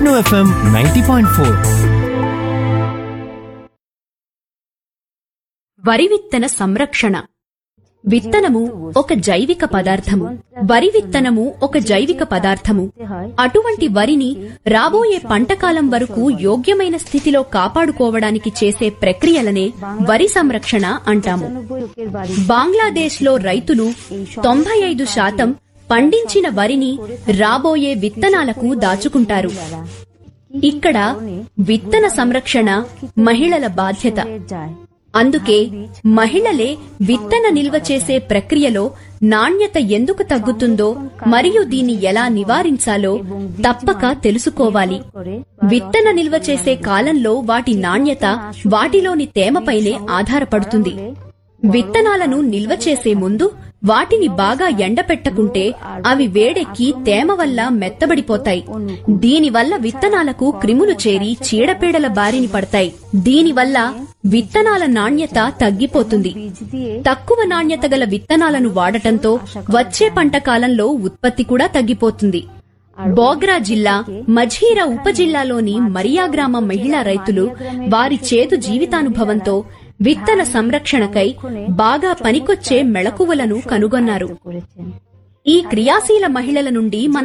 FM ninety point four వరి విత్తన సంరక్షణ విత్తనము ఒక జైవిక పదార్థము వరి విత్తనము ఒక జైవిక పదార్థము అటువంటి వరిని రాబోయే పంటకాలం వరకు యోగ్యమైన స్థితిలో కాపాడుకోవడానికి చేసే ప్రక్రియలనే వరి సంరక్షణ అంటాము బంగ్లాదేశ్ లో రైతులు తొంభై ఐదు శాతం పండించిన వరిని రాబోయే విత్తనాలకు దాచుకుంటారు ఇక్కడ విత్తన సంరక్షణ మహిళల బాధ్యత అందుకే మహిళలే విత్తన నిల్వ చేసే ప్రక్రియలో నాణ్యత ఎందుకు తగ్గుతుందో మరియు దీన్ని ఎలా నివారించాలో తప్పక తెలుసుకోవాలి విత్తన నిల్వ చేసే కాలంలో వాటి నాణ్యత వాటిలోని తేమపైనే ఆధారపడుతుంది విత్తనాలను నిల్వ చేసే ముందు వాటిని బాగా ఎండపెట్టకుంటే అవి వేడెక్కి తేమ వల్ల మెత్తబడిపోతాయి దీనివల్ల విత్తనాలకు క్రిములు చేరి చీడపీడల బారిన పడతాయి దీనివల్ల విత్తనాల నాణ్యత తగ్గిపోతుంది తక్కువ నాణ్యత గల విత్తనాలను వాడటంతో వచ్చే పంట కాలంలో ఉత్పత్తి కూడా తగ్గిపోతుంది బోగ్రా జిల్లా మఝీరా ఉప జిల్లాలోని మరియా గ్రామ మహిళా రైతులు వారి చేదు జీవితానుభవంతో విత్తన సంరక్షణకై బాగా పనికొచ్చే మెళకువలను కనుగొన్నారు ఈ క్రియాశీల మహిళల నుండి మన